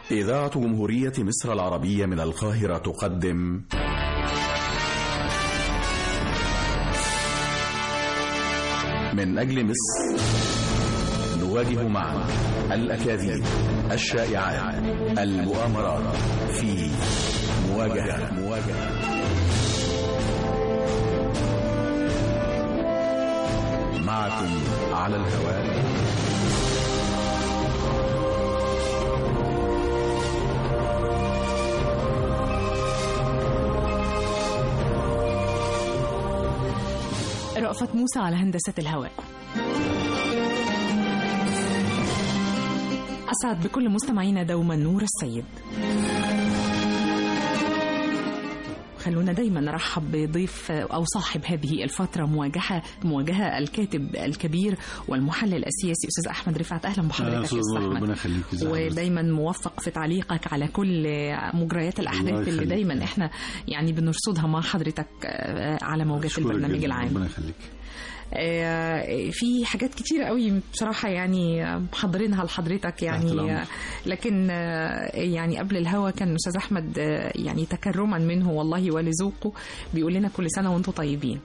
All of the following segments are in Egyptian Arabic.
إذاعة جمهورية مصر العربية من القاهرة تقدم من أجل مصر نواجه معا الأكاذيب الشائعات المؤامرات في مواجهة مواجهة معكم على الهواء رأفت موسى على هندسة الهواء أسعد بكل مستمعينا دوما نور السيد خلونا دايما نرحب بضيف او صاحب هذه الفتره مواجهه مواجهه الكاتب الكبير والمحلل السياسي استاذ احمد رفعت اهلا بحضرتك أستاذ استاذ ربنا احمد يخليك ازي حضرتك؟ ودايما موفق في تعليقك على كل مجريات الله الاحداث اللي يخليك. دايما احنا يعني بنرصدها مع حضرتك آه، على موجات أشكرك البرنامج جداً، العام ربنا يخليك آه، في حاجات كتيرة قوي بصراحة يعني محضرينها لحضرتك تحت يعني الأمر. آه، لكن آه، يعني قبل الهوا كان أستاذ أحمد آه، يعني تكرما منه والله ولذوقه بيقول لنا كل سنة وأنتم طيبين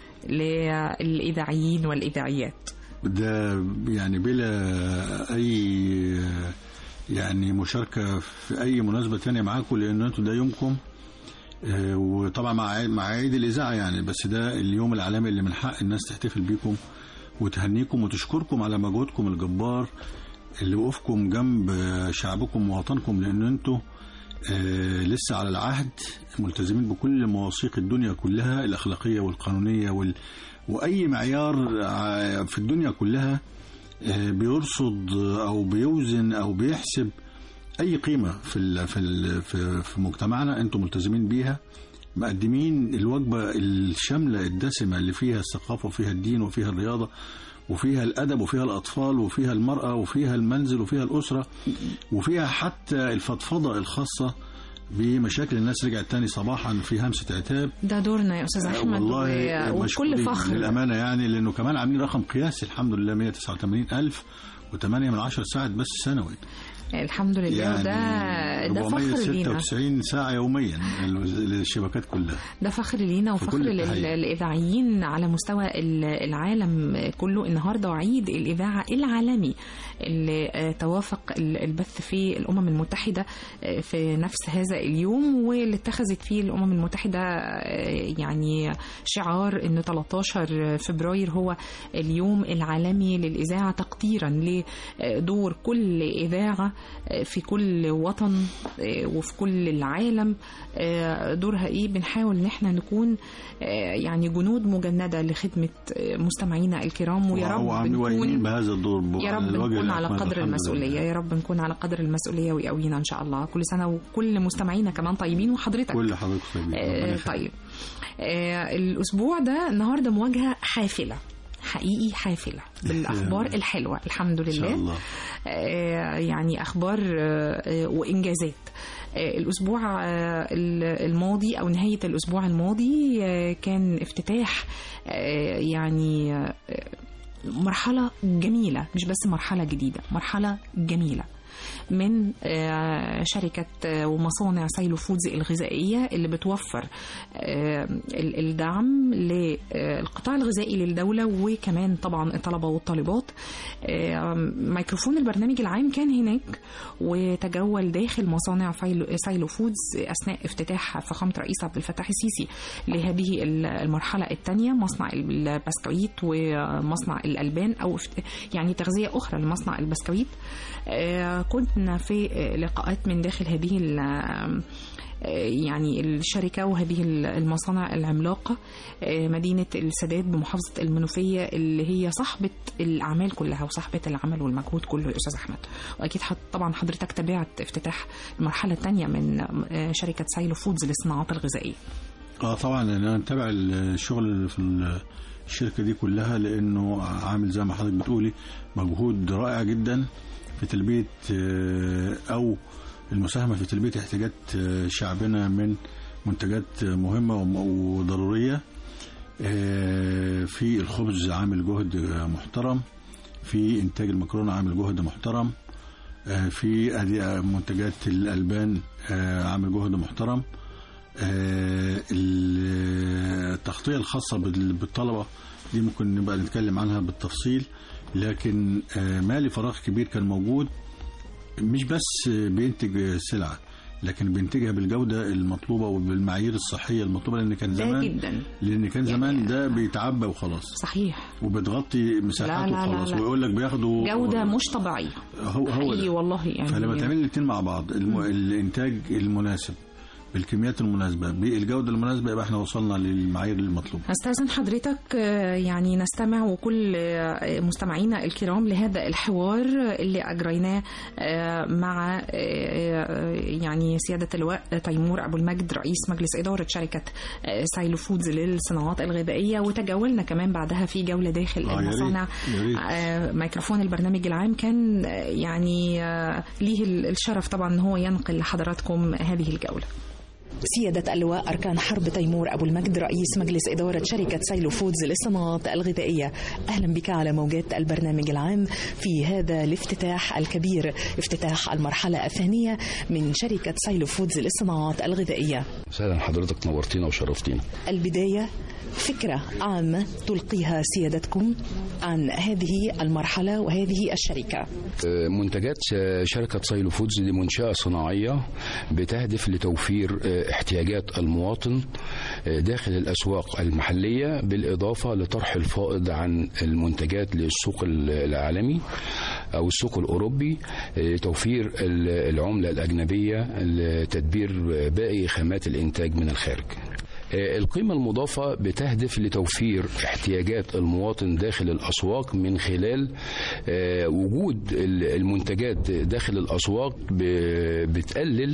للإذاعيين والإذاعيات ده يعني بلا اي يعني مشاركه في اي مناسبه تانية معاكم لان انتوا ده يومكم آه، وطبعا مع عيد- مع عيد الاذاعه يعني بس ده اليوم العالمي اللي من حق الناس تحتفل بيكم وتهنيكم وتشكركم على مجهودكم الجبار اللي وقفكم جنب آه، شعبكم ووطنكم لان انتوا آه، لسه على العهد ملتزمين بكل مواثيق الدنيا كلها الاخلاقيه والقانونيه وال... واي معيار ع- في الدنيا كلها آه، بيرصد او بيوزن او بيحسب اي قيمه في ال... في ال... في في مجتمعنا انتم ملتزمين بيها مقدمين الوجبه الشامله الدسمه اللي فيها الثقافه وفيها الدين وفيها الرياضه وفيها الادب وفيها الاطفال وفيها المراه وفيها المنزل وفيها الاسره وفيها حتى الفضفضه الخاصه بمشاكل الناس رجعت تاني صباحا في همسه عتاب ده دورنا يا أستاذ أحمد والله و- وبكل مشكورين فخر للامانه يعني لانه كمان عاملين رقم قياسي الحمد لله 189 الف و8 من 10 ساعات بس سنوي الحمد لله يعني وده ده فخر لينا 496 ساعه يوميا للشبكات كلها ده فخر لينا وفخر كل لل- التحية. للإذاعيين على مستوى ال- العالم كله النهاردة عيد الإذاعة العالمي اللي آه، توافق ال- البث في الأمم المتحدة آه، في نفس هذا اليوم واللي اتخذت فيه الأمم المتحدة آه، يعني شعار أن 13 فبراير هو اليوم العالمي للإذاعة تقديرا لدور كل إذاعة آه، في كل وطن آه، وفي كل العالم آه، دورها ايه بنحاول ان احنا نكون آه، يعني جنود مجندة لخدمة آه، مستمعينا الكرام ويا رب وعاملين نكون بهذا الدور ب- يا رب على الوجه نكون على الأكمل قدر الحمد المسؤولية لله. يا رب نكون على قدر المسؤولية ويقوينا إن شاء الله كل سنة وكل مستمعينا كمان طيبين وحضرتك كل حضرتك طيبين ربنا آه، يخليك. طيب آه، الأسبوع ده النهاردة مواجهة حافلة حقيقي حافلة بالأخبار الحلوة الحمد ان شاء لله الله آه، يعني اخبار آه، آه، وانجازات آه، الاسبوع آه، الماضي او نهايه الاسبوع الماضي آه، كان افتتاح آه، يعني آه، مرحله جميله مش بس مرحله جديده مرحله جميله من آه، شركة آه، ومصانع سايلو فودز الغذائية اللي بتوفر آه، ال- الدعم للقطاع الغذائي للدولة وكمان طبعا الطلبة والطالبات آه، ميكروفون البرنامج العام كان هناك وتجول داخل مصانع فايلو- سايلو فودز أثناء افتتاح فخامة رئيس عبد الفتاح السيسي لهذه ال- المرحلة الثانية مصنع البسكويت ومصنع الألبان أو افت- يعني تغذية أخرى لمصنع البسكويت آه، كنا في آه، لقاءات من داخل هذه ال- آه، يعني الشركة وهذه المصانع العملاقة آه، مدينة السادات بمحافظة المنوفية اللي هي صاحبة الأعمال كلها وصاحبة العمل والمجهود كله يا أستاذ أحمد وأكيد حض- طبعا حضرتك تابعت افتتاح المرحلة الثانية من آه، شركة سايلو فودز للصناعات الغذائية اه طبعا انا متابع الشغل اللي في ال- الشركه دي كلها لانه عامل زي ما حضرتك بتقولي مجهود رائع جدا في تلبيه آه، او المساهمه في تلبيه احتياجات آه، شعبنا من منتجات مهمه وم- وضروريه آه، في الخبز عامل جهد محترم في انتاج المكرونه عامل جهد محترم آه، في ادي آه، منتجات الالبان آه، عامل جهد محترم آه، ال- التغطيه الخاصه بال- بالطلبه دي ممكن نبقى نتكلم عنها بالتفصيل لكن آه، مالي فراغ كبير كان موجود مش بس بينتج سلعه لكن بينتجها بالجوده المطلوبه وبالمعايير الصحيه المطلوبه لان كان ده زمان جدا لان كان يعني- زمان ده بيتعبى وخلاص صحيح وبتغطي مساحات لا، لا، لا، وخلاص لا. ويقول لك بياخدوا جودة مش طبيعية هو هو حقيقي ده. والله يعني فلما تعمل الاثنين مع بعض الم... الانتاج المناسب بالكميات المناسبه بالجوده المناسبه يبقى احنا وصلنا للمعايير المطلوبه استاذن حضرتك آه، يعني نستمع وكل آه، مستمعينا الكرام لهذا الحوار اللي اجريناه آه، مع آه، آه، يعني سياده اللواء تيمور ابو المجد رئيس مجلس اداره شركه آه، سايلو فودز للصناعات الغذائيه وتجولنا كمان بعدها في جوله داخل آه، يا ريت، المصانع يا ريت. آه، ميكروفون البرنامج العام كان آه، يعني آه، ليه الشرف طبعا ان هو ينقل لحضراتكم هذه الجوله سيادة اللواء أركان حرب تيمور أبو المجد رئيس مجلس إدارة شركة سايلو فودز للصناعات الغذائية أهلا بك على موجات البرنامج العام في هذا الافتتاح الكبير افتتاح المرحلة الثانية من شركة سايلو فودز للصناعات الغذائية سهلا حضرتك نورتينا وشرفتينا البداية فكرة عامة تلقيها سيادتكم عن هذه المرحلة وهذه الشركة آه، منتجات ش- شركة سايلو فودز دي منشأة صناعية بتهدف لتوفير آه، احتياجات المواطن آه، داخل الأسواق المحلية بالإضافة لطرح الفائض عن المنتجات للسوق ال- العالمي أو السوق الأوروبي آه، توفير ال- العملة الأجنبية لتدبير باقي خامات الإنتاج من الخارج آه، القيمة المضافة بتهدف لتوفير احتياجات المواطن داخل الأسواق من خلال آه، وجود ال- المنتجات داخل الأسواق ب- بتقلل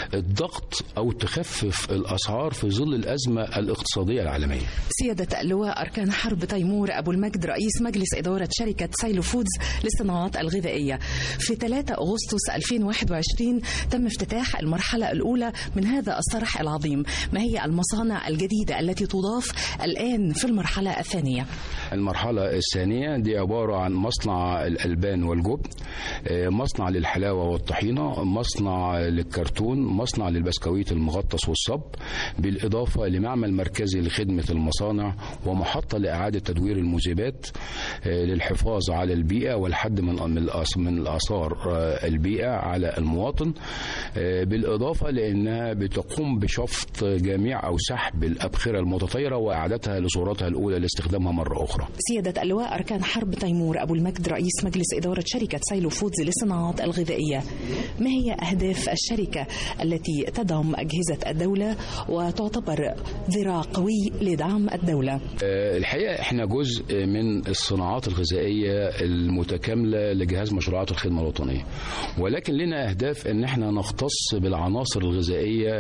الضغط أو تخفف الأسعار في ظل الأزمة الاقتصادية العالمية سيادة اللواء أركان حرب تيمور أبو المجد رئيس مجلس إدارة شركة سايلو فودز للصناعات الغذائية في 3 أغسطس 2021 تم افتتاح المرحلة الأولى من هذا الصرح العظيم ما هي المصانع الجديدة التي تضاف الآن في المرحلة الثانية المرحلة الثانية دي عبارة عن مصنع الألبان والجبن آه، مصنع للحلاوة والطحينة مصنع للكرتون مصنع للبسكويت المغطس والصب بالإضافة لمعمل مركزي لخدمة المصانع ومحطة لإعادة تدوير المذيبات آه، للحفاظ على البيئة والحد من من الآث- من الآثار آه، البيئة على المواطن آه، بالإضافة لأنها بتقوم بشفط جميع أو سحب الأبخرة المتطايرة وإعادتها لصورتها الأولى لاستخدامها مرة أخرى سيادة اللواء أركان حرب تيمور أبو المجد رئيس مجلس إدارة شركة سايلو فودز للصناعات الغذائية ما هي أهداف الشركة التي تدعم أجهزة الدولة وتعتبر ذراع قوي لدعم الدولة آه، الحقيقة احنا جزء من الصناعات الغذائية المتكاملة لجهاز مشروعات الخدمة الوطنية ولكن لنا أهداف ان احنا نختص بالعناصر الغذائية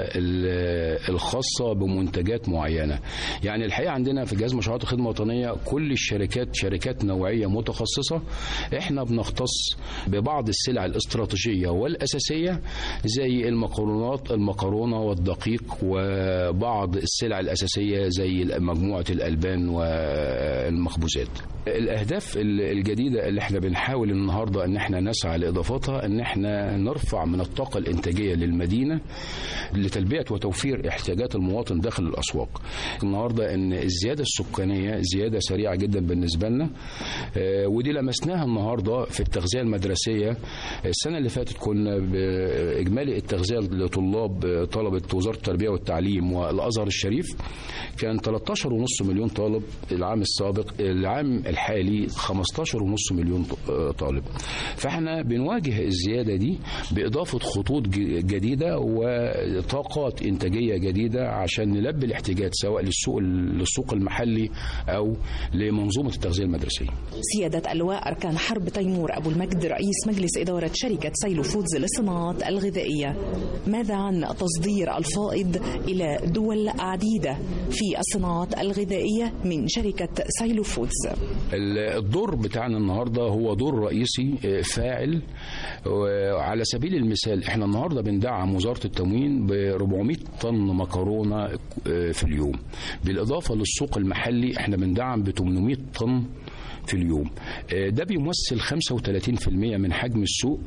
ال- الخاصة بمنتجات معينة يعني الحقيقة عندنا في جهاز مشروعات الخدمة الوطنية كل الشركات شركات نوعية متخصصة احنا بنختص ببعض السلع الاستراتيجية والأساسية زي المكرونات المكرونة والدقيق وبعض السلع الأساسية زي مجموعة الألبان والمخبوزات الأهداف الجديدة اللي احنا بنحاول النهاردة ان احنا نسعى لإضافتها ان احنا نرفع من الطاقة الإنتاجية للمدينة لتلبية وتوفير احتياجات المواطن داخل الأسواق النهاردة ان الزيادة السكانية زيادة سريعة جدا بالنسبة لنا آه، ودي لمسناها النهاردة في التغذية المدرسية السنة اللي فاتت كنا بإجمالي التغذية لطلاب طلبة وزارة التربية والتعليم والأزهر الشريف كان 13.5 مليون طالب العام السابق العام الحالي 15.5 مليون طالب فاحنا بنواجه الزيادة دي بإضافة خطوط ج- جديدة وطاقات إنتاجية جديدة عشان نلبي الاحتياجات سواء للسوق للسوق المحلي أو لمنظومة التغذية المدرسية سيادة اللواء أركان حرب تيمور أبو المجد رئيس مجلس إدارة شركة سايلو فودز للصناعات الغذائية ماذا عن تصدير الفائض إلى دول عديدة في الصناعات الغذائية من شركة سايلو فودز ال- الدور بتاعنا النهارده هو دور رئيسي آه، فاعل وعلى سبيل المثال احنا النهارده بندعم وزاره التموين ب 400 طن مكرونه آه، في اليوم بالاضافه للسوق المحلي احنا بندعم ب 800 طن في اليوم آه، ده بيمثل 35% من حجم السوق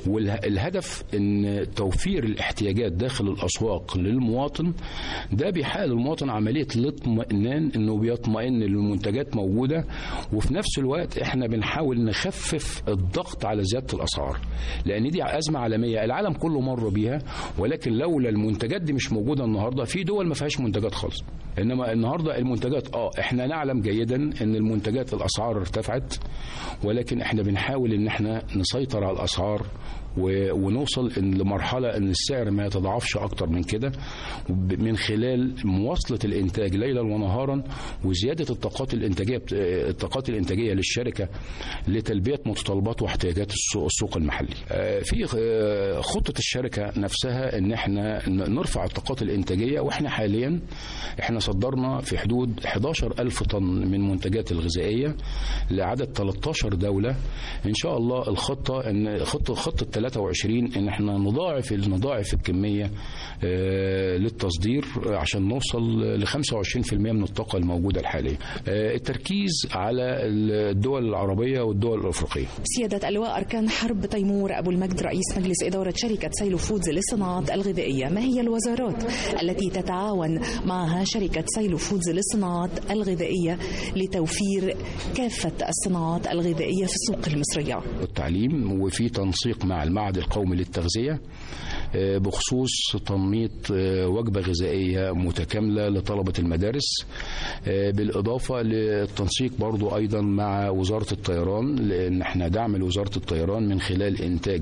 والهدف ان توفير الاحتياجات داخل الاسواق للمواطن ده بيحقق للمواطن عمليه الاطمئنان انه بيطمئن ان المنتجات موجوده وفي نفس الوقت احنا بنحاول نخفف الضغط على زياده الاسعار لان دي ازمه عالميه العالم كله مر بيها ولكن لولا المنتجات دي مش موجوده النهارده في دول ما فيهاش منتجات خالص انما النهارده المنتجات اه احنا نعلم جيدا ان المنتجات الاسعار ارتفعت ولكن احنا بنحاول ان احنا نسيطر على الاسعار و- ونوصل إن لمرحله ان السعر ما يتضاعفش اكتر من كده ب- من خلال مواصله الانتاج ليلا ونهارا وزياده الطاقات الانتاجيه بت- الطاقات الانتاجيه للشركه لتلبيه متطلبات واحتياجات السوق, السوق المحلي. آه، في آه، خطه الشركه نفسها ان احنا ن- نرفع الطاقات الانتاجيه واحنا حاليا احنا صدرنا في حدود 11 ألف طن من منتجات الغذائيه لعدد 13 دوله ان شاء الله الخطه ان خطه خطه 23 ان احنا نضاعف نضاعف الكميه آه، للتصدير عشان نوصل ل 25% من الطاقه الموجوده الحاليه. آه، التركيز على الدول العربيه والدول الافريقيه. سيادة اللواء أركان حرب تيمور أبو المجد رئيس مجلس إدارة شركة سيلو فودز للصناعات الغذائية ما هي الوزارات التي تتعاون معها شركة سيلو فودز للصناعات الغذائية لتوفير كافة الصناعات الغذائية في السوق المصرية والتعليم وفي تنسيق مع المعهد القومي للتغذية آه، بخصوص تنميط آه، وجبة غذائية متكاملة لطلبة المدارس آه، بالإضافة للتنسيق برضو أيضا مع وزارة الطيران لأن احنا دعم وزارة الطيران من خلال إنتاج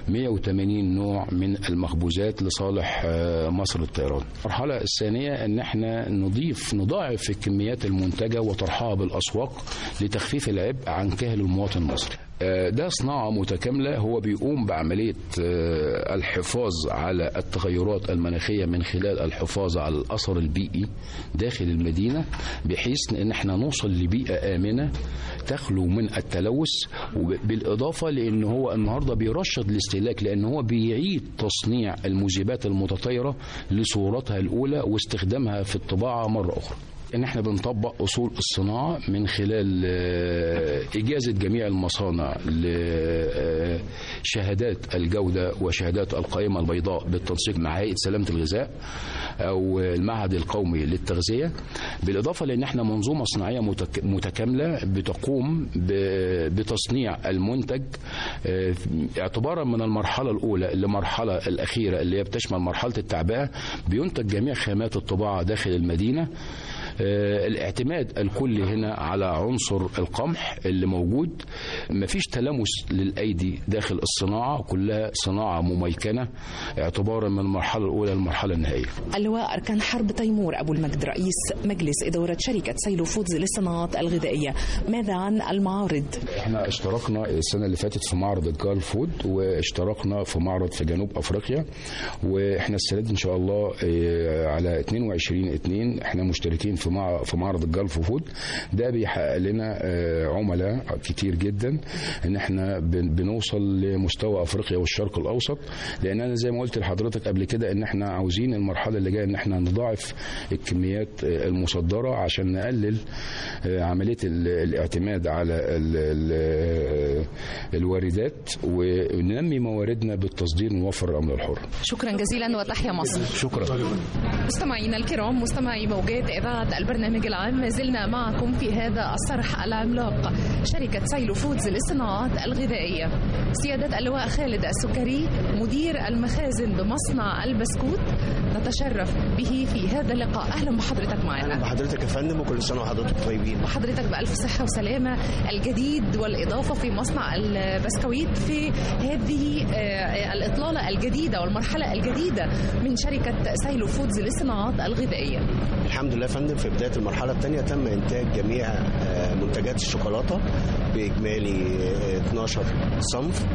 180 نوع من المخبوزات لصالح آه، مصر للطيران المرحلة الثانية أن احنا نضيف نضاعف في الكميات المنتجة وطرحها بالأسواق لتخفيف العبء عن كاهل المواطن المصري آه، ده صناعة متكاملة هو بيقوم بعملية آه، الحفاظ على التغيرات المناخية من خلال الحفاظ على الأثر البيئي داخل المدينة بحيث ان احنا نوصل لبيئة آمنة تخلو من التلوث بالإضافة لأن هو النهاردة بيرشد الاستهلاك لأن هو بيعيد تصنيع المذيبات المتطايرة لصورتها الأولى واستخدامها في الطباعة مرة أخرى ان احنا بنطبق اصول الصناعه من خلال آه، اجازه جميع المصانع لشهادات الجوده وشهادات القائمه البيضاء بالتنسيق مع هيئه سلامه الغذاء او المعهد القومي للتغذيه بالاضافه لان احنا منظومه صناعيه متك- متكامله بتقوم ب- بتصنيع المنتج آه، اعتبارا من المرحله الاولى للمرحله الاخيره اللي هي بتشمل مرحله التعبئه بينتج جميع خامات الطباعه داخل المدينه آه، الاعتماد الكلي هنا على عنصر القمح اللي موجود مفيش تلامس للايدي داخل الصناعه كلها صناعه مميكنه اعتبارا من المرحله الاولى للمرحله النهائيه اللواء أركان حرب تيمور أبو المجد رئيس مجلس إدارة شركة سيلو فودز للصناعات الغذائية ماذا عن المعارض؟ احنا اشتركنا السنه اللي فاتت في معرض الجال فود واشتركنا في معرض في جنوب افريقيا واحنا السنه دي ان شاء الله اه، على 22 2 احنا مشتركين في مع- في معرض الجلف فود ده بيحقق لنا اه، عملاء كتير جدا ان احنا بن- بنوصل لمستوى افريقيا والشرق الاوسط لان انا زي ما قلت لحضرتك قبل كده ان احنا عاوزين المرحله اللي جايه ان احنا نضاعف الكميات اه، المصدره عشان نقلل اه، عمليه ال- الاعتماد على ال- ال- الواردات وننمي مواردنا بالتصدير نوفر العمله الحره شكرا جزيلا وتحيا مصر شكرا مستمعينا الكرام مستمعي موجات إذاعة البرنامج العام ما زلنا معكم في هذا الصرح العملاق شركة سيلو فودز للصناعات الغذائية سيادة اللواء خالد السكري مدير المخازن بمصنع البسكوت نتشرف به في هذا اللقاء أهلا بحضرتك معنا بحضرتك يا فندم وكل سنه وحضرتك طيبين وحضرتك بألف صحة وسلامة الجديد والإضافة في مصنع البسكويت في هذه آه، الإطلالة الجديدة والمرحلة الجديدة من شركة سيلو فودز للصناعات الغذائية الحمد لله يا فندم في بدايه المرحله الثانيه تم انتاج جميع آه، منتجات الشوكولاته باجمالي آه، 12 صنف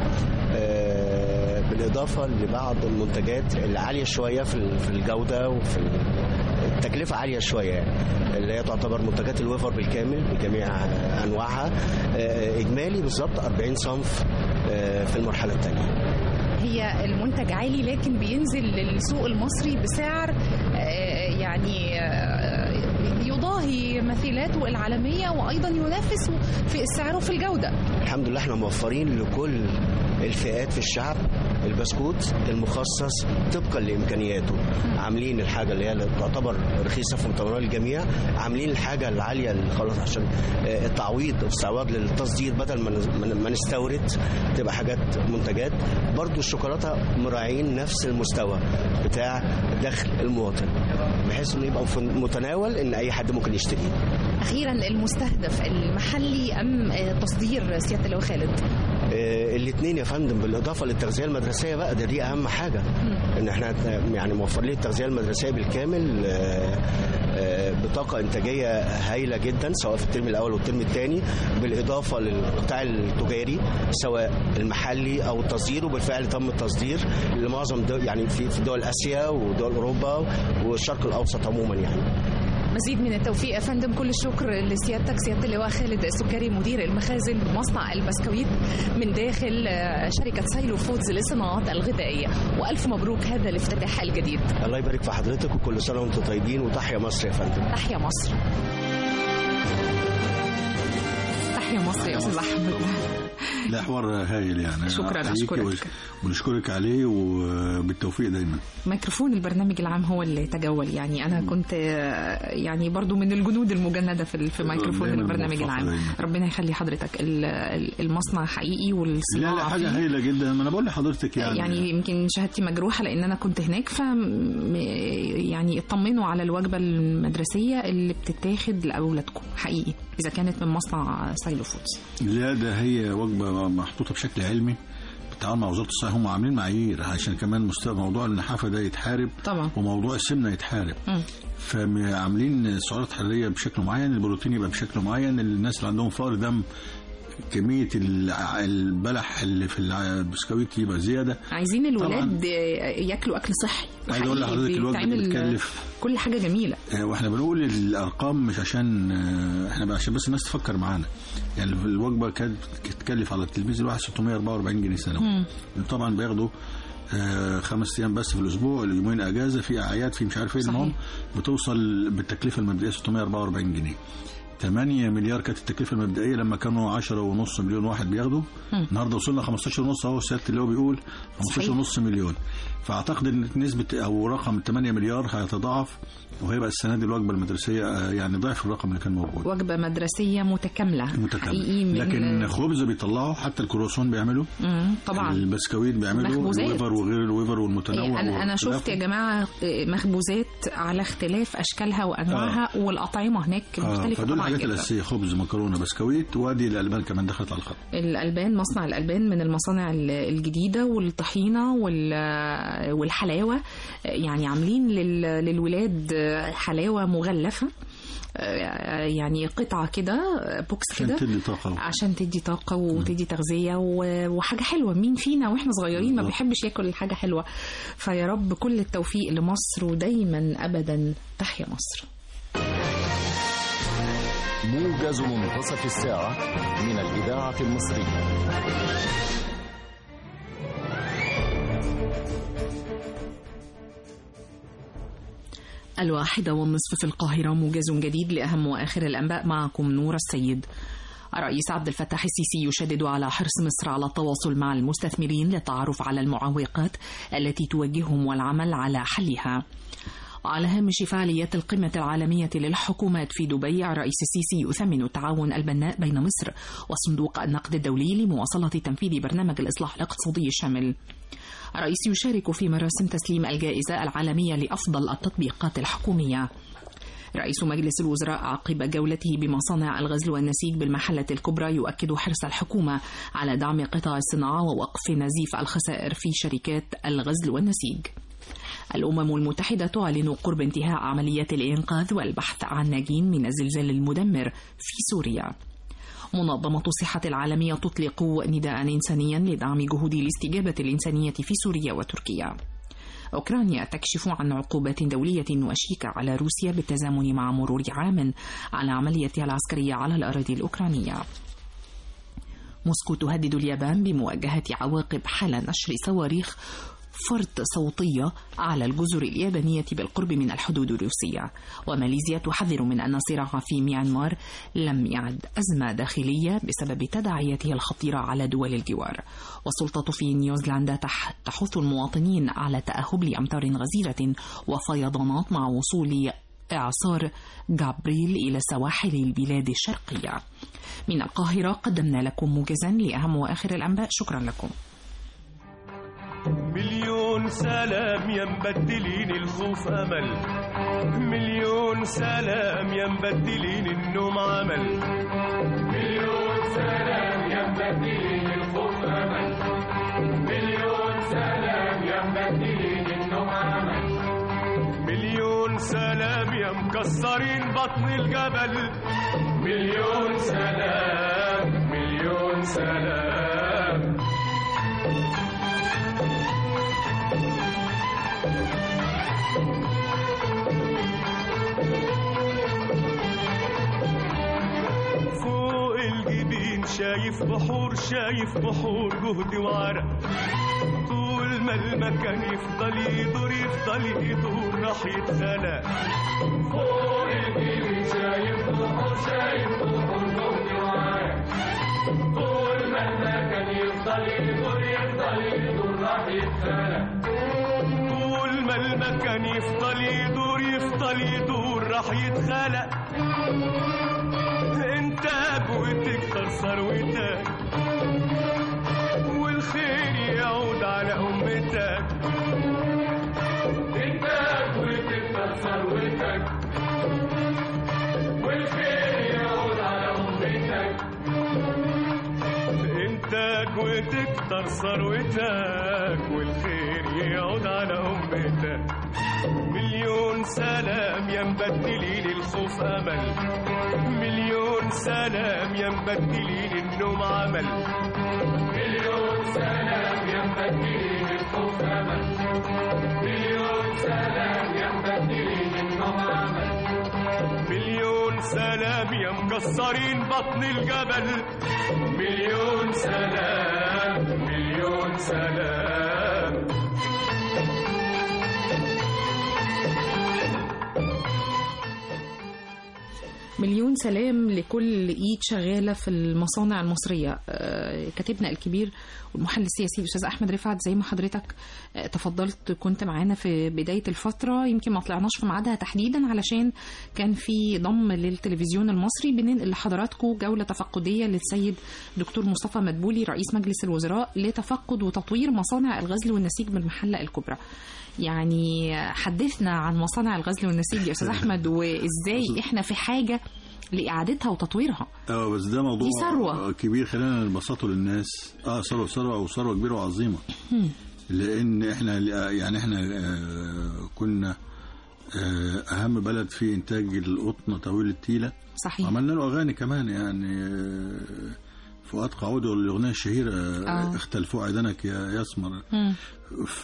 آه، بالاضافه لبعض المنتجات اللي عاليه شويه في ال- في الجوده وفي ال- التكلفه عاليه شويه يعني اللي هي تعتبر منتجات الويفر بالكامل بجميع آه، انواعها آه، اجمالي بالظبط 40 صنف آه، في المرحله الثانيه هي المنتج عالي لكن بينزل للسوق المصري بسعر آه، يعني آه، يضاهي مثيلاته العالمية وأيضا ينافس في السعر وفي الجودة الحمد لله احنا موفرين لكل الفئات في الشعب البسكوت المخصص طبقا لامكانياته عاملين الحاجه اللي هي تعتبر رخيصه في متناول الجميع عاملين الحاجه العاليه اللي خلاص عشان آه، التعويض واستعواض للتصدير بدل ما نز- ما- ما نستورد تبقى حاجات منتجات برضو الشوكولاته مراعين نفس المستوى بتاع دخل المواطن بحيث انه يبقى في متناول ان اي حد ممكن يشتريه أخيرا المستهدف المحلي أم آه، تصدير سيادة اللواء خالد الاثنين يا فندم بالاضافه للتغذيه المدرسيه بقى ده دي اهم حاجه ان احنا يعني موفرين التغذيه المدرسيه بالكامل آه، آه، بطاقه انتاجيه هائله جدا سواء في الترم الاول والترم الثاني بالاضافه للقطاع التجاري سواء المحلي او التصدير وبالفعل تم التصدير لمعظم دول يعني في في دول اسيا ودول اوروبا والشرق الاوسط عموما يعني مزيد من التوفيق يا فندم كل الشكر لسيادتك سيادة اللواء خالد السكري مدير المخازن بمصنع البسكويت من داخل آه، شركة سايلو فودز للصناعات الغذائية وألف مبروك هذا الافتتاح الجديد الله يبارك في حضرتك وكل سنه وانتم طيبين وتحيا مصر يا فندم تحيا مصر تحيا مصر يا استاذ احمد لا حوار هايل يعني شكراً، أحييكي أشكرك. وش- ونشكرك عليه وبالتوفيق دايما ميكروفون البرنامج العام هو اللي تجول يعني انا كنت آه، يعني برضو من الجنود المجنده في في ميكروفون دايماً البرنامج موفقة العام دايماً. ربنا يخلي حضرتك ال- ال- المصنع حقيقي لا والصناعه لا حاجه فيه هايله جدا ما انا بقول لحضرتك يعني يعني يمكن شهادتي مجروحه لان انا كنت هناك ف يعني اطمنوا على الوجبه المدرسيه اللي بتتاخد لاولادكم حقيقي اذا كانت من مصنع سايلو فودز لا ده هي وجبه محطوطه بشكل علمي بالتعاون مع وزاره الصحه هم عاملين معايير عشان كمان مستوى موضوع النحافه ده يتحارب طبعا وموضوع السمنه يتحارب مم. فعاملين سعرات حراريه بشكل معين البروتين يبقى بشكل معين الناس اللي عندهم فقر دم كميه الع- البلح اللي في البسكويت يبقى زياده عايزين الولاد ياكلوا اكل صحي عايز اقول حقيقي لحضرتك الوجبه بيتعمل بتكلف كل حاجه جميله آه، واحنا بنقول الارقام مش عشان آه، احنا عشان بس الناس تفكر معانا يعني الوجبه كانت تكلف على التلميذ الواحد 644 جنيه سنوي طبعا بياخدوا آه، خمس ايام بس في الاسبوع اليومين اجازه في اعياد في مش عارف ايه صحيح. المهم بتوصل بالتكلفه المبدئيه 644 جنيه 8 مليار كانت التكلفه المبدئيه لما كانوا 10 ونص مليون واحد بياخدوا النهارده وصلنا 15 ونص اهو سياده اللي هو بيقول 15 ونص مليون فاعتقد ان نسبه او رقم 8 مليار هيتضاعف وهيبقى السنه دي الوجبه المدرسيه آه، يعني ضعف الرقم اللي كان موجود وجبه مدرسيه متكامله حقيقي متكامل من لكن خبز بيطلعوا حتى الكرواسون بيعملوا مم، طبعا البسكويت بيعملوا مخبوزات. الويفر وغير الويفر والمتنوع انا انا واختلافه. شفت يا جماعه مخبوزات على اختلاف اشكالها وانواعها والاطعمه هناك آه مختلفه فدول طبعا الحاجات جدا الاساسيه خبز مكرونه بسكويت وادي الالبان كمان دخلت على الخط الالبان مصنع الالبان من المصانع ال- الجديده والطحينه وال- والحلاوه يعني عاملين لل- للولاد حلاوه مغلفه يعني قطعه كده بوكس عشان كده تدي طاقه عشان تدي طاقة وتدي تغذية و- وحاجة حلوة مين فينا واحنا صغيرين ما بالظبط. بيحبش ياكل حاجة حلوة فيا رب كل التوفيق لمصر ودايما أبدا تحيا مصر موجز منتصف الساعة من الإذاعة المصرية الواحدة والنصف في القاهرة موجز جديد لأهم وآخر الأنباء معكم نور السيد الرئيس عبد الفتاح السيسي يشدد على حرص مصر على التواصل مع المستثمرين للتعرف على المعوقات التي تواجههم والعمل على حلها على هامش فعاليات القمة العالمية للحكومات في دبي الرئيس السيسي يثمن التعاون البناء بين مصر وصندوق النقد الدولي لمواصلة تنفيذ برنامج الإصلاح الاقتصادي الشامل الرئيس يشارك في مراسم تسليم الجائزة العالمية لأفضل التطبيقات الحكومية رئيس مجلس الوزراء عقب جولته بمصانع الغزل والنسيج بالمحلة الكبرى يؤكد حرص الحكومة على دعم قطاع الصناعة ووقف نزيف الخسائر في شركات الغزل والنسيج الأمم المتحدة تعلن قرب انتهاء عمليات الإنقاذ والبحث عن ناجين من الزلزال المدمر في سوريا منظمة الصحة العالمية تطلق نداء إنسانيا لدعم جهود الاستجابة الإنسانية في سوريا وتركيا أوكرانيا تكشف عن عقوبات دولية وشيكة على روسيا بالتزامن مع مرور عام على عمليتها العسكرية على الأراضي الأوكرانية موسكو تهدد اليابان بمواجهة عواقب حال نشر صواريخ فرط صوتية على الجزر اليابانية بالقرب من الحدود الروسية وماليزيا تحذر من أن الصراع في ميانمار لم يعد أزمة داخلية بسبب تداعياته الخطيرة على دول الجوار والسلطة في نيوزيلندا تح- تحث المواطنين على تأهب لأمطار غزيرة وفيضانات مع وصول إعصار جابريل إلى سواحل البلاد الشرقية من القاهرة قدمنا لكم موجزا لأهم وآخر الأنباء شكرا لكم مليون سلام يا مبدلين الخوف امل مليون سلام يا مبدلين النوم عمل مليون سلام يا مبدلين الخوف امل مليون سلام يا مبدلين النوم عمل مليون سلام يا مكسرين بطن الجبل مليون سلام مليون سلام فوق الجبين شايف بحور شايف بحور جهد وعرق طول ما المكان يفضل يدور يفضل يدور راح يتخلق فوق الجبين شايف بحور شايف بحور جهد وعرق طول ما المكان يفضل يدور يفضل يدور راح يتخلق طول ما المكان يفضل يدور يفضل يدور راح يتخلق انتاج وتكتر ثروتك والخير يعود على امتك انتاج وتكتر ثروتك والخير يعود على امتك انتاج وتكتر ثروتك والخير يعود على امتك مليون سلام يا مبدلين الخوف امل مليون سلام يا مبدلين النوم عمل مليون سلام يا مبدلين الخوف امل مليون سلام يا مبدلين النوم عمل مليون سلام يا مكسرين بطن الجبل مليون سلام مليون سلام مليون سلام لكل ايد شغاله في المصانع المصريه آه، كاتبنا الكبير والمحلل السياسي الاستاذ احمد رفعت زي ما حضرتك آه، تفضلت كنت معانا في بدايه الفتره يمكن ما طلعناش في ميعادها تحديدا علشان كان في ضم للتلفزيون المصري بننقل لحضراتكم جوله تفقديه للسيد دكتور مصطفى مدبولي رئيس مجلس الوزراء لتفقد وتطوير مصانع الغزل والنسيج بالمحله الكبرى يعني حدثنا عن مصانع الغزل والنسيج يا استاذ احمد وازاي احنا في حاجه لاعادتها وتطويرها اه بس ده موضوع دي ثروة. كبير خلينا نبسطه للناس اه ثروه ثروه وثروه كبيره وعظيمه لان احنا يعني احنا آه، كنا آه، اهم بلد في انتاج القطن طويل التيله صحيح عملنا له اغاني كمان يعني آه، فؤاد قعود الاغنيه الشهيره آه. آه. اختلفوا عيدانك يا يسمر مم. ف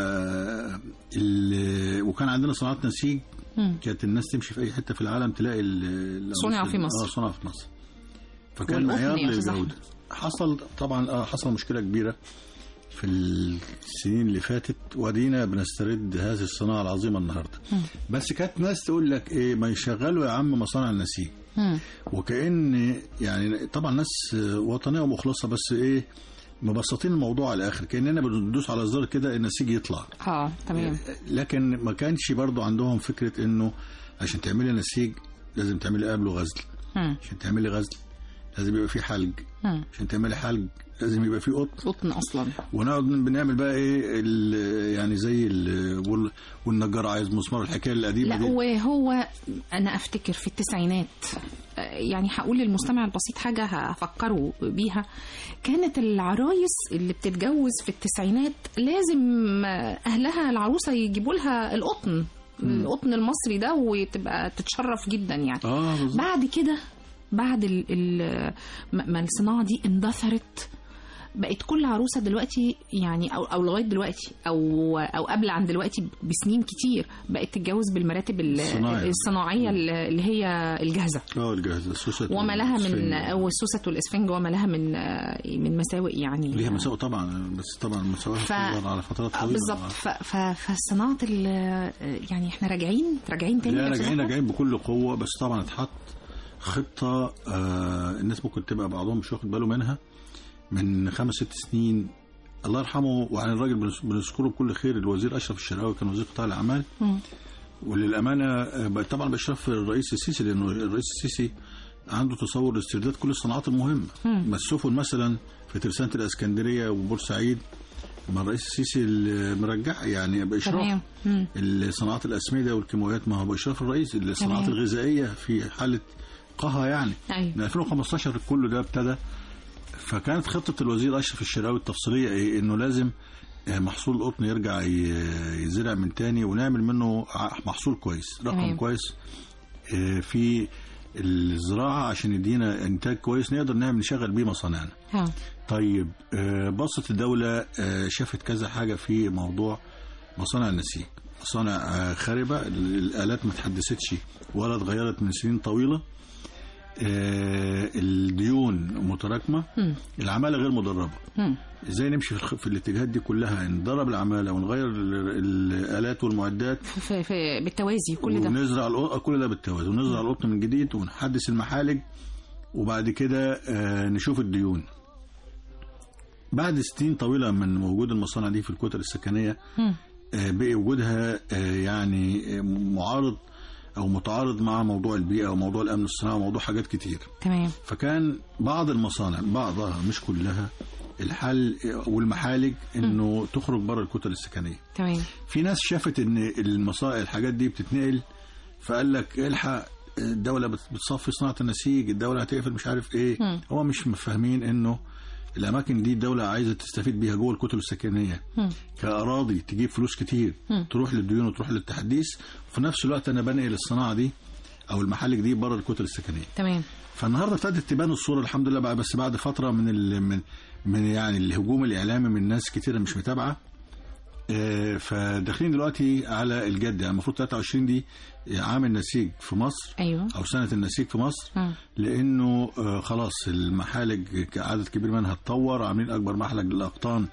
ال- وكان عندنا صناعات نسيج مم. كانت الناس تمشي في اي حته في العالم تلاقي ال- صنع في مصر. اه صنع في مصر فكان والقطن معيار يا أستاذ للجوده حصل طبعا اه حصل مشكله كبيره في السنين اللي فاتت ودينا بنسترد هذه الصناعه العظيمه النهارده بس كانت ناس تقول لك ايه ما يشغلوا يا عم مصانع النسيج مم. وكأن يعني طبعا ناس وطنيه ومخلصه بس ايه مبسطين الموضوع على الاخر كاننا بندوس على الزر كده النسيج يطلع اه تمام لكن ما كانش برضو عندهم فكره انه عشان تعملي نسيج لازم تعملي قبله غزل مم. عشان تعملي غزل لازم يبقى فيه حلج مم. عشان تعملي حلج لازم يبقى فيه قط قطن اصلا ونقعد بنعمل بقى ايه ال- يعني زي ال- وال- والنجار عايز مسمار الحكايه القديمه لا دي وهو انا افتكر في التسعينات آه، يعني هقول للمستمع البسيط حاجه هفكره بيها كانت العرايس اللي بتتجوز في التسعينات لازم آه، اهلها العروسه يجيبوا لها القطن القطن المصري ده وتبقى تتشرف جدا يعني اه بالظبط بعد كده بعد ال ال ما ما الصناعه دي اندثرت بقت كل عروسه دلوقتي يعني او او لغايه دلوقتي او او قبل عن دلوقتي بسنين كتير بقت تتجوز بالمراتب ال- الصناعي. الصناعيه اللي هي الجاهزه اه الجاهزه السوست وما لها من والسفنج. او السوست والاسفنج وما لها من من مساوئ يعني ليها مساوئ طبعا بس طبعا مساوئها ف- بتظهر على فترات آه، طويله بالظبط ف- ف- فصناعه ال- يعني احنا راجعين راجعين تاني لا يا راجعين أستاذ راجعين بكل قوه بس طبعا اتحط خطه آه الناس ممكن تبقى بعضهم مش واخد باله منها من خمس ست سنين الله يرحمه وعن الراجل بنس- بنذكره بكل خير الوزير اشرف الشرقاوي كان وزير قطاع الاعمال مم. وللامانه آه، بقى طبعا باشراف الرئيس السيسي لانه الرئيس السيسي عنده تصور لاسترداد كل الصناعات المهمه مم. ما السفن مثلا في ترسانه الاسكندريه وبورسعيد ما الرئيس السيسي اللي مرجع يعني باشراف تمام مم. الصناعات الاسمده والكيماويات ما هو باشراف الرئيس الصناعات تمام. الغذائيه في حاله قها يعني ايوه من 2015 كل ده ابتدى فكانت خطه الوزير اشرف الشراوي التفصيليه ايه انه لازم آه، محصول القطن يرجع ي- يزرع من تاني ونعمل منه ع- محصول كويس رقم تمام. كويس آه، في الزراعه عشان يدينا انتاج كويس نقدر نعمل نشغل بيه مصانعنا ها طيب آه، بصت الدولة آه، شافت كذا حاجة في موضوع مصانع النسيج مصانع آه، خاربة ال- الآلات ما تحدثتش ولا اتغيرت من سنين طويلة آه، الديون متراكمة مم. العمالة غير مدربة مم. ازاي نمشي في, الخ- في الاتجاهات دي كلها ندرب العمالة ونغير ال- الآلات والمعدات في في بالتوازي كل ده ونزرع القطن كل ده بالتوازي ونزرع القطن من جديد ونحدث المحالج وبعد كده آه، نشوف الديون بعد سنين طويلة من وجود المصانع دي في الكتل السكنية مم. آه، بقي وجودها آه، يعني آه، معارض أو متعارض مع موضوع البيئة وموضوع الأمن الصناعي وموضوع حاجات كتير تمام فكان بعض المصانع بعضها مش كلها الحل والمحالج انه تخرج بره الكتل السكنيه تمام في ناس شافت ان المصائب الحاجات دي بتتنقل فقال لك الحق الدولة بت- بتصفي صناعة النسيج الدولة هتقفل مش عارف ايه مم. هو مش فاهمين انه الاماكن دي الدولة عايزة تستفيد بيها جوه الكتل السكنية مم. كأراضي تجيب فلوس كتير مم. تروح للديون وتروح للتحديث وفي نفس الوقت انا بنقل الصناعة دي او المحالج دي بره الكتل السكنية تمام فالنهارده ابتدت تبان الصوره الحمد لله بقى بس بعد فتره من ال من من يعني الهجوم الاعلامي من ناس كتيره مش متابعه آه، فداخلين دلوقتي على الجد يعني المفروض 23 دي عام النسيج في مصر ايوه او سنه النسيج في مصر مم. لانه آه، خلاص المحالج عدد كبير منها اتطور عاملين اكبر محلج للاقطان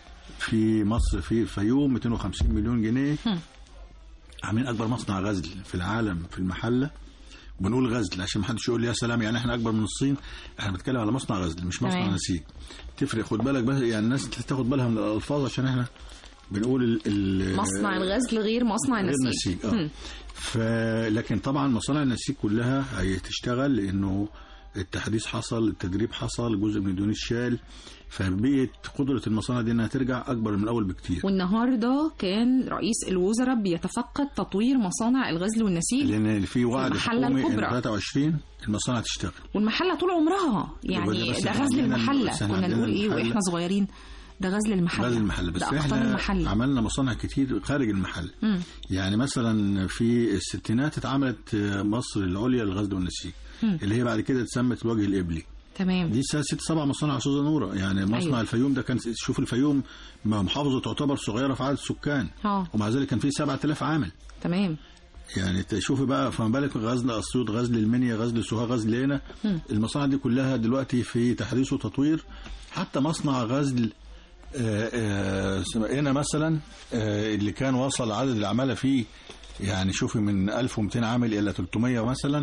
في مصر في الفيوم 250 مليون جنيه هم. عاملين اكبر مصنع غزل في العالم في المحله وبنقول غزل عشان ما حدش يقول لي يا سلام يعني احنا اكبر من الصين احنا بنتكلم على مصنع غزل مش مصنع تمام. نسيج تفرق خد بالك بس يعني الناس تاخد بالها من الالفاظ عشان احنا بنقول ال ال مصنع الغزل غير مصنع غير النسيج نسيج اه ف لكن طبعا مصانع النسيج كلها هتشتغل لانه التحديث حصل التدريب حصل جزء من الديون اتشال فبقيت قدره المصانع دي انها ترجع اكبر من الاول بكتير والنهارده كان رئيس الوزراء بيتفقد تطوير مصانع الغزل والنسيج لان في وعد المحلة حكومي ان الكبرى. 23 المصانع تشتغل والمحله طول عمرها يبقى يعني ده بس ده إحنا غزل عندنا- المحله بس إحنا كنا عندنا نقول ايه المحلة. واحنا صغيرين ده غزل المحله غزل المحل بس ده اقطان احنا المحله عملنا مصانع كتير خارج المحل مم. يعني مثلا في الستينات اتعملت مصر العليا للغزل والنسيج مم. اللي هي بعد كده اتسمت الوجه القبلي تمام دي سنة ست سبع مصانع يا استاذه نوره يعني مصنع أيوة. أيوة. الفيوم ده كان شوف الفيوم محافظه تعتبر صغيره في عدد السكان اه ومع ذلك كان فيه 7000 عامل تمام يعني تشوفي بقى فما بالك غزل اسيوط غزل المنيا غزل سوهاج غزل هنا مم. المصانع دي كلها دلوقتي في تحديث وتطوير حتى مصنع غزل آه، آه، اسمه هنا مثلا آه، اللي كان وصل عدد العماله فيه يعني شوفي من 1200 عامل الى 300 مثلا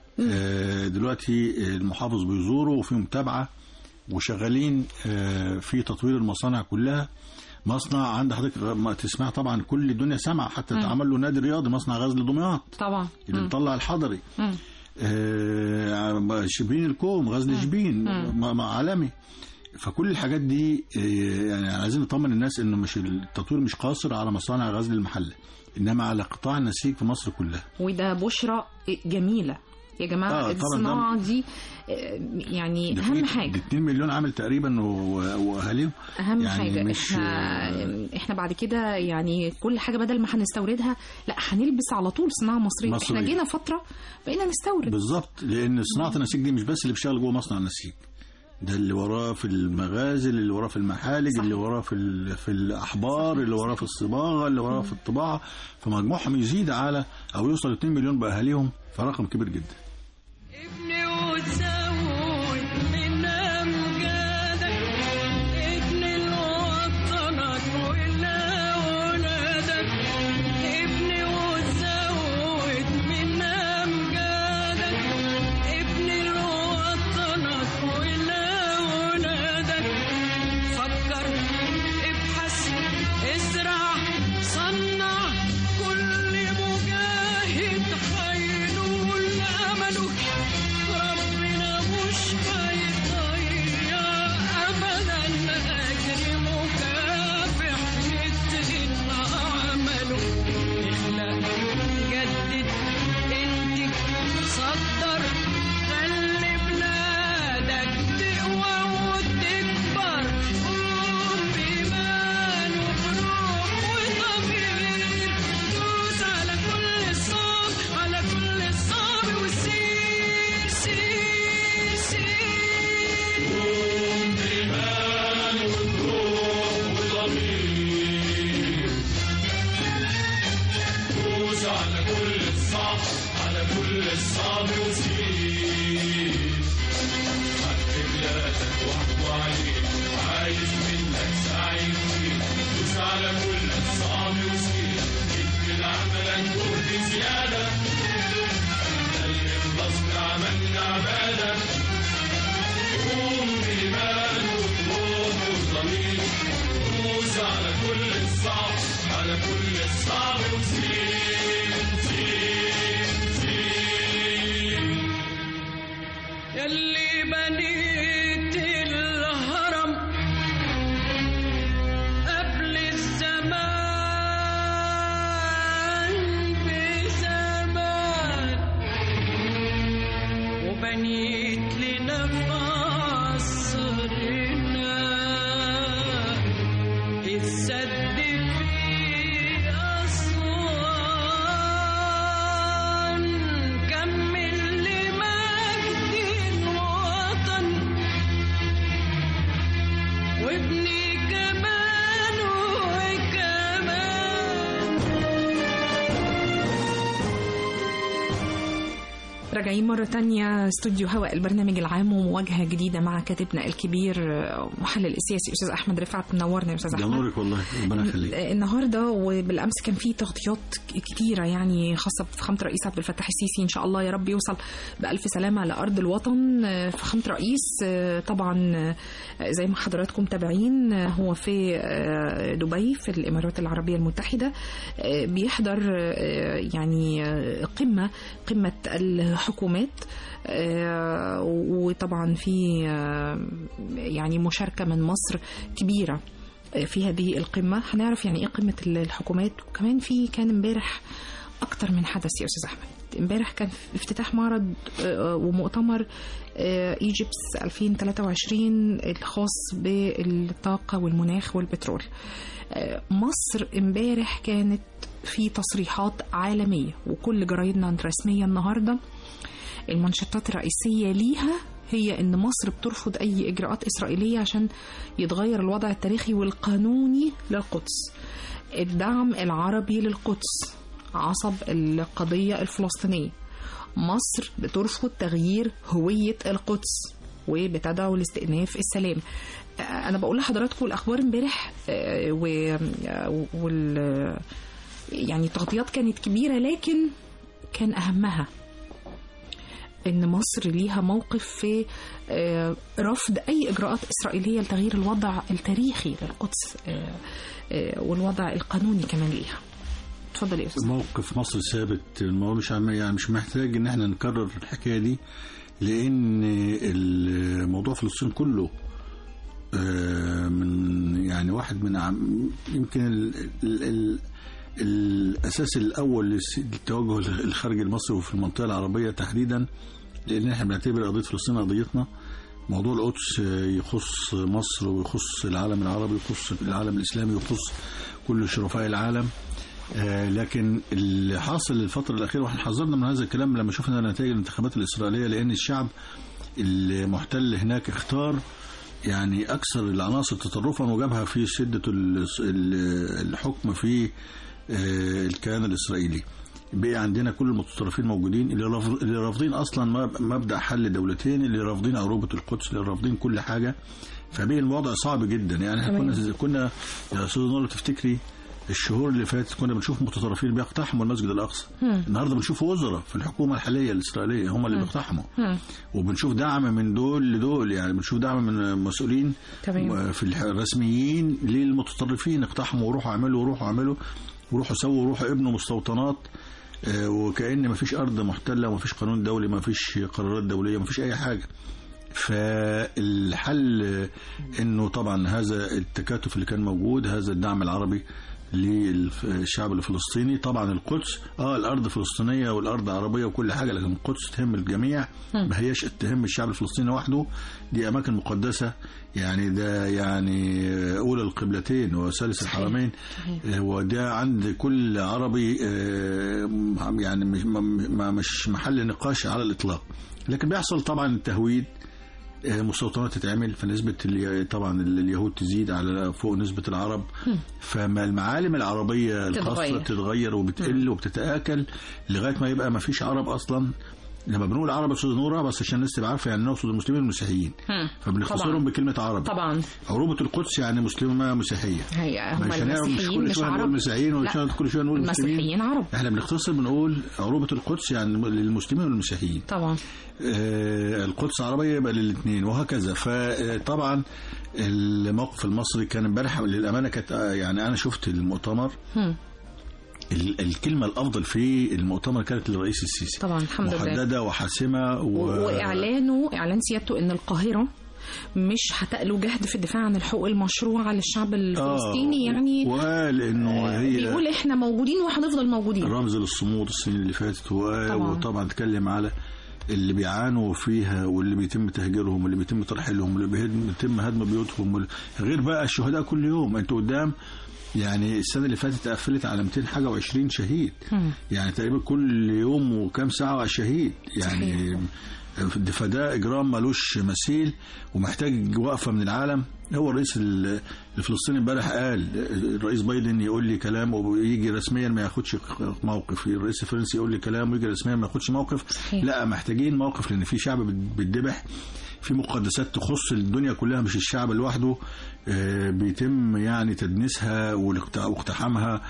آه، دلوقتي المحافظ بيزوره وفي متابعه وشغالين آه، في تطوير المصانع كلها مصنع عند حضرتك ما تسمع طبعا كل الدنيا سمع حتى اتعمل له نادي رياضي مصنع غزل دمياط طبعا اللي مم. مطلع الحضري مم. آه، شبين الكوم غزل شبين م- م- عالمي فكل الحاجات دي آه، يعني عايزين نطمن الناس انه مش التطوير مش قاصر على مصانع غزل المحله انما على قطاع النسيج في مصر كلها وده بشرى جميله يا جماعه آه، طبعاً الصناعه دي آه، يعني ده اهم في- حاجه ده 2 مليون عامل تقريبا و- واهاليهم اهم يعني حاجه مش- احنا احنا بعد كده يعني كل حاجه بدل ما هنستوردها لا هنلبس على طول صناعه مصريه, مصرية. احنا جينا فتره بقينا نستورد بالظبط لان صناعه النسيج دي مش بس اللي بيشتغل جوه مصنع النسيج ده اللي وراه في المغازل اللي وراه في المحالج اللي وراه في ال- في الاحبار اللي وراه في الصباغه اللي وراه في الطباعه فمجموعهم يزيد على او يوصل 2 مليون باهاليهم فرقم كبير جدا ابني وزود من أمجادك ابني لوطنك ولأولادك ابني وزود من أمجادك ابني لوطنك ولأولادك فكر ابحث ازرع صنع كل مجاهد هينول أمله ربنا مش هيضيع أبدا أجر مكافح مثل عمله اخلق جدد انتج صدر خلي بلادك تقوى وتكبر قوم بإيمان وبروح وضمير دوس على كل الصعب على كل الصعب وسير سير سير قوم بإيمان وبروح وضمير دوس على كل الصعب على كل الصعب وسير حق بلادك واحكوا عليك عايز منك سعي كتير دوس على كل الصعب وسير اكمل عملك جهد زيادة ده اللي غصب عملنا عبادة قوم بإيمان وبروح وضمير دوس على كل الصعب على كل الصعب وسير سير سير يلي بنيت الهرم قبل الزمان بزمان وبنيت لنا في عصرنا السد في أسوان كمل لمجد الوطن وابني كمان وكمان راجعين مرة تانية استوديو هواء البرنامج العام ومواجهة جديدة مع كاتبنا الكبير آه، محلل السياسي أستاذ أحمد رفعت منورنا يا أستاذ ده أحمد نورك والله ربنا يخليك النهارده وبالامس كان في تغطيات كتيره يعني خاصه بفخامه الرئيس عبد الفتاح السيسي ان شاء الله يا رب يوصل بالف سلامه على ارض الوطن آه، فخامه الرئيس آه، طبعا آه، زي ما حضراتكم متابعين آه، هو في آه، دبي في الامارات العربيه المتحده آه، بيحضر آه، يعني آه، قمه قمه الحكومات آه، وطبعا في آه، يعني مشاركه من مصر كبيره في هذه القمة هنعرف يعني ايه قمة الحكومات وكمان في كان امبارح أكتر من حدث يا أستاذ أحمد امبارح كان افتتاح معرض آه، ومؤتمر ايجيبس 2023 الخاص بالطاقة والمناخ والبترول آه، مصر امبارح كانت في تصريحات عالمية وكل جرايدنا الرسمية النهارده المنشطات الرئيسية ليها هي ان مصر بترفض اي اجراءات اسرائيليه عشان يتغير الوضع التاريخي والقانوني للقدس الدعم العربي للقدس عصب القضيه الفلسطينيه مصر بترفض تغيير هويه القدس وبتدعو لاستئناف السلام آه، انا بقول لحضراتكم الاخبار امبارح آه، و آه، وال يعني التغطيات كانت كبيره لكن كان اهمها ان مصر ليها موقف في آه، رفض اي اجراءات اسرائيليه لتغيير الوضع التاريخي للقدس آه، آه، والوضع القانوني كمان ليها اتفضل يا استاذ موقف مصر ثابت الموضوع مش عم يعني مش محتاج ان احنا نكرر الحكايه دي لان الموضوع فلسطين كله آه، من يعني واحد من عم- يمكن ال ال ال الاساس الاول للس- للتوجه الخارجي المصري وفي المنطقه العربيه تحديدا لان احنا بنعتبر قضيه فلسطين قضيتنا موضوع القدس آه، يخص مصر ويخص العالم العربي ويخص العالم الاسلامي ويخص كل شرفاء العالم آه، لكن اللي حاصل الفترة الأخيرة واحنا حذرنا من هذا الكلام لما شفنا نتائج الانتخابات الإسرائيلية لأن الشعب المحتل هناك اختار يعني اكثر العناصر تطرفا وجابها في شده ال- ال- الحكم في آه، الكيان الاسرائيلي بقي عندنا كل المتطرفين موجودين اللي رافض- اللي رافضين اصلا مب- مبدا حل دولتين اللي رافضين عروبه القدس اللي رافضين كل حاجه فبقي الوضع صعب جدا يعني احنا تمام. كنا كنا يا استاذ نور تفتكري الشهور اللي فاتت كنا بنشوف متطرفين بيقتحموا المسجد الاقصى النهارده بنشوف وزراء في الحكومه الحاليه الاسرائيليه هم اللي بيقتحموا وبنشوف دعم من دول لدول يعني بنشوف دعم من مسؤولين تمام. في الح- الرسميين للمتطرفين اقتحموا وروحوا اعملوا وروحوا اعملوا وروحوا سووا وروحوا ابنوا مستوطنات آه، وكأن ما فيش أرض محتلة وما فيش قانون دولي ما فيش قرارات دولية ما فيش أي حاجة فالحل آه، انه طبعا هذا التكاتف اللي كان موجود هذا الدعم العربي للشعب الفلسطيني طبعا القدس اه الارض فلسطينيه والارض عربيه وكل حاجه لكن القدس تهم الجميع ما هياش تهم الشعب الفلسطيني وحده دي اماكن مقدسه يعني ده يعني اولى القبلتين وثالث الحرمين آه، وده عند كل عربي آه، يعني مش ما- مش محل نقاش على الاطلاق لكن بيحصل طبعا التهويد آه، مستوطنات تتعمل فنسبة الي- طبعا ال- اليهود تزيد على فوق نسبة العرب فما المعالم العربية الخاصة تتغير. تتغير وبتقل وبتتآكل لغاية ما يبقى ما فيش عرب أصلا لما بنقول عرب يا استاذ نوره بس عشان الناس تبقى عارفه يعني نقصد المسلمين والمسيحيين فبنختصرهم بكلمه عرب طبعا عروبه القدس يعني مسلمه مسيحيه هي هم مش هنعمل- مش المسيحيين كل مش شويه نقول عرب مسيحيين لا. وكل كل شويه نقول مسلمين المسيحيين عرب احنا بنختصر بنقول عروبه القدس يعني للمسلمين والمسيحيين طبعا آه، القدس عربية يبقى للاثنين وهكذا فطبعا الموقف المصري كان امبارح للأمانة كانت آه، يعني أنا شفت المؤتمر هم. ال- الكلمة الأفضل في المؤتمر كانت للرئيس السيسي طبعا الحمد لله محددة وحاسمة و... و... واعلانه اعلان سيادته ان القاهره مش هتألو جهد في الدفاع عن الحقوق المشروعه للشعب الفلسطيني يعني وقال إنه هي بيقول احنا موجودين وهنفضل موجودين رمز للصمود السنين اللي فاتت وقال طبعاً. وطبعا اتكلم على اللي بيعانوا فيها واللي بيتم تهجيرهم واللي بيتم ترحيلهم واللي بيهدم- بيتم هدم بيوتهم وال- غير بقى الشهداء كل يوم انت قدام يعني السنه اللي فاتت قفلت على 200 حاجه و20 شهيد هم. يعني تقريبا كل يوم وكام ساعه شهيد يعني فده اجرام ملوش مثيل ومحتاج وقفه من العالم هو الرئيس ال- الفلسطيني امبارح قال الرئيس بايدن يقول لي كلام ويجي رسميا ما ياخدش موقف الرئيس الفرنسي يقول لي كلام ويجي رسميا ما ياخدش موقف صحيح. لا محتاجين موقف لان في شعب بت- بيتذبح في مقدسات تخص الدنيا كلها مش الشعب لوحده آه، بيتم يعني تدنيسها والاقت- واقتحامها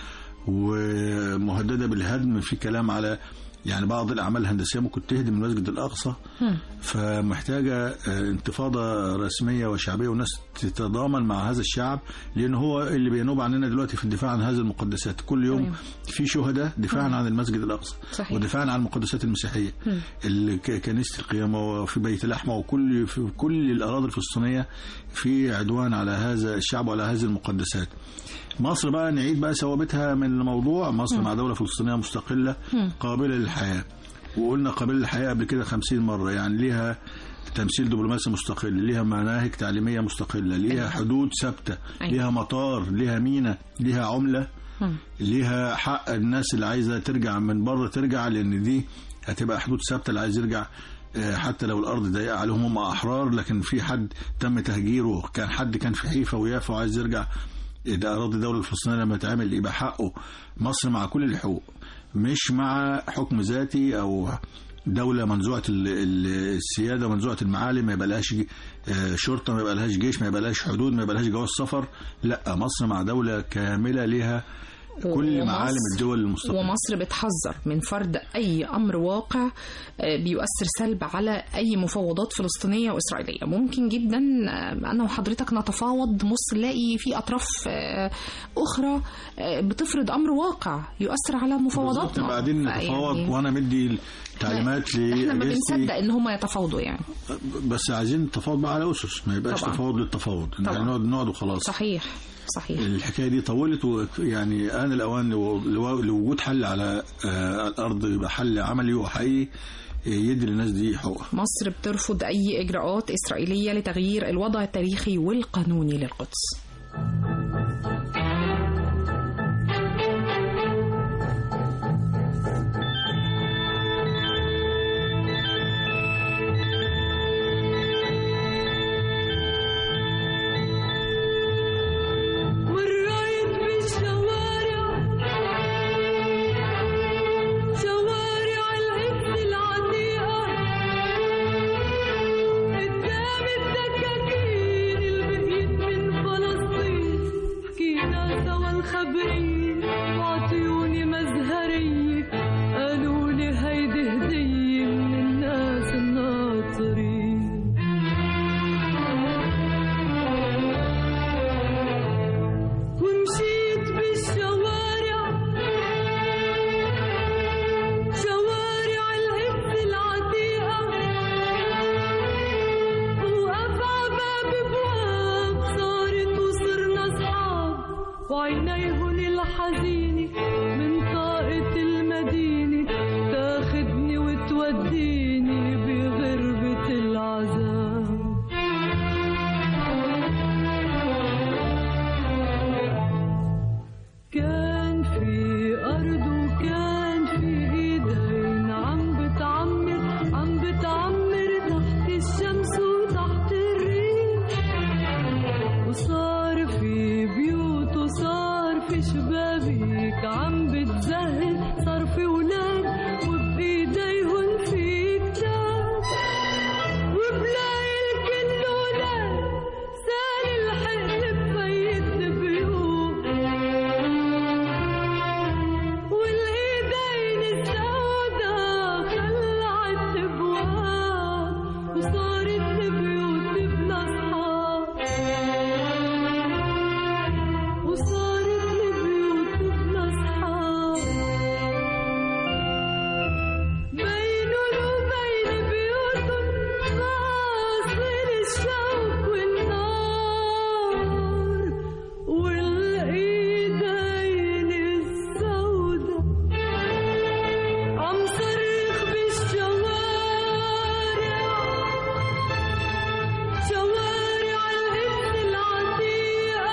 ومهدده بالهدم في كلام على يعني بعض الاعمال الهندسيه ممكن تهدم المسجد الاقصى فمحتاجه آه، انتفاضه رسميه وشعبيه والناس تتضامن مع هذا الشعب لان هو اللي بينوب عننا دلوقتي في الدفاع عن هذه المقدسات كل يوم تمام. في شهداء دفاعا عن المسجد الاقصى صحيح. ودفاعا عن المقدسات المسيحيه اللي ك- كنيسه القيامه وفي بيت لحمه وكل في كل الاراضي الفلسطينيه في عدوان على هذا الشعب وعلى هذه المقدسات مصر بقى نعيد بقى ثوابتها من الموضوع مصر مع دولة فلسطينية مستقلة قابلة للحياة وقلنا قابلة للحياة قبل كده خمسين مرة يعني ليها تمثيل دبلوماسي مستقل ليها مناهج تعليمية مستقلة ليها حدود ثابتة أيوة. ليها مطار ليها مينا ليها عملة هم. ليها حق الناس اللي عايزة ترجع من بره ترجع لأن دي هتبقى حدود ثابتة اللي عايز يرجع آه، حتى لو الارض ضيقه عليهم هم احرار لكن في حد تم تهجيره كان حد كان في حيفا ويافا وعايز يرجع ده اراضي الدوله الفلسطينيه لما تعمل يبقى حقه مصر مع كل الحقوق مش مع حكم ذاتي او دولة منزوعة ال- ال- السيادة منزوعة المعالم ما يبقالهاش جي- آه، شرطة ما يبقالهاش جيش ما يبقالهاش حدود ما يبقالهاش جواز سفر لا مصر مع دولة كاملة لها كل ومصر- معالم الدول المستقلة ومصر بتحذر من فرض أي أمر واقع آه، بيؤثر سلب على أي مفاوضات فلسطينية وإسرائيلية ممكن جدا آه، أنا وحضرتك نتفاوض نص نلاقي في أطراف آه، أخرى آه، بتفرض أمر واقع يؤثر على بالظبط مفاوضاتنا بعدين فيعني نتفاوض وانا مدي تعليمات احنا ما لأجهزتي بنصدق ان هم يتفاوضوا يعني بس عايزين التفاوض بقى على اسس ما يبقاش طبعا. تفاوض للتفاوض طبعا. يعني نقعد نقعد وخلاص صحيح صحيح الحكايه دي طولت ويعني ان الاوان لو- لو- لوجود حل على آه، الارض يبقى حل عملي وحقيقي آه، يدي للناس دي حقوقها مصر بترفض أي إجراءات إسرائيلية لتغيير الوضع التاريخي والقانوني للقدس وعينيهن الحزين من طاقة المدينة تاخدني وتوديني بغربة العذاب كان في أرض وكان في إيدين عم بتعمر عم بتعمر تحت الشمس وتحت الريح وصار في بيوت وصار في شبابيك عم بتزهر صار في ولاد وبإيديهن في كتاب وبلاقي الكل ولاد سال الحقل بفيت البيوت والايدين السودا خلعت ابواب وصارت البيوت بلا اصحاب وصارت البيوت بلا اصحاب بينن وبين بيوتهم فاصل الشوك والنار والايدين السودا عم صرخ بالشوارع شوارع القدس العتيقة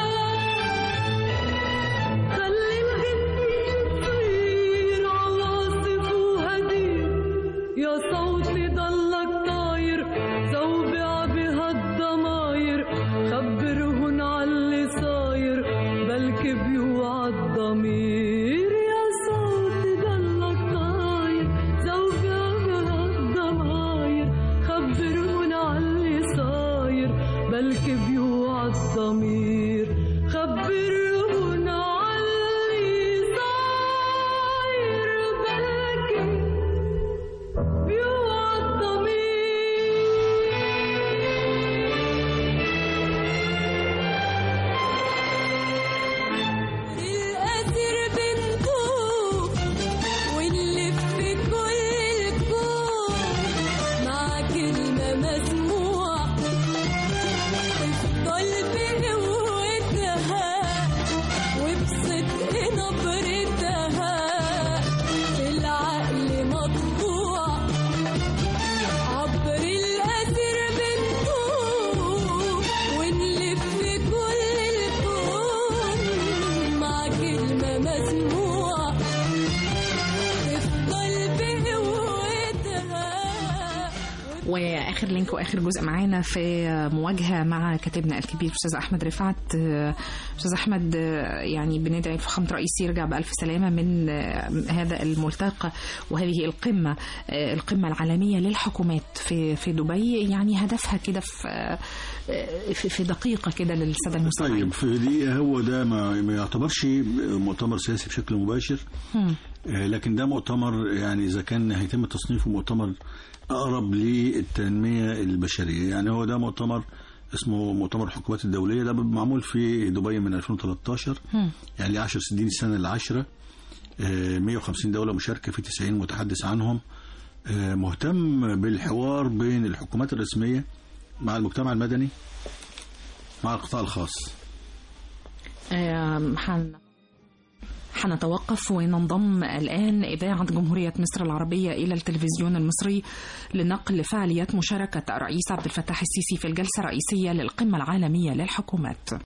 خلي الغني يطير عواصف وهدير يا صوتي ضلك طاير زوبع بهالضماير خبرهن عاللي صاير بلكي بيوعى الضمير يا صوتي ضلك طاير زوبع بهالضماير خبرهن عاللي صاير بلكي بيوعى الضمير خبرهن عاللي صاير بلكي بيوعى الأسر بنطوف ونلف كل الكون مع كلمة مسموعة تفضل بقوتها وبصدق نبرتها في العقل مطبوع عبر الأسر بنطوف ونلف كل الكون مع كلمة مسموعة تفضل بقوتها واخر لينك واخر جزء معانا في مواجهه مع كاتبنا الكبير استاذ احمد رفعت استاذ احمد يعني بندعي فخامه رئيس يرجع بالف سلامه من هذا الملتقى وهذه القمه القمه العالميه للحكومات في في دبي يعني هدفها كده في في- في دقيقه كده للساده المستمعين طيب في دقيقة هو ده ما, ما يعتبرش مؤتمر سياسي بشكل مباشر هم. آه، لكن ده مؤتمر يعني إذا كان هيتم تصنيفه مؤتمر أقرب للتنمية البشرية يعني هو ده مؤتمر اسمه مؤتمر الحكومات الدولية ده معمول في دبي من 2013 هم. يعني ليه 10 سنين السنة العاشرة آه، 150 دولة مشاركة في 90 متحدث عنهم آه، مهتم بالحوار بين الحكومات الرسمية مع المجتمع المدني مع القطاع الخاص آم، حن حنتوقف وننضم الآن إذاعة جمهورية مصر العربية إلى التلفزيون المصري لنقل فعاليات مشاركة الرئيس عبد الفتاح السيسي في الجلسة الرئيسية للقمة العالمية للحكومات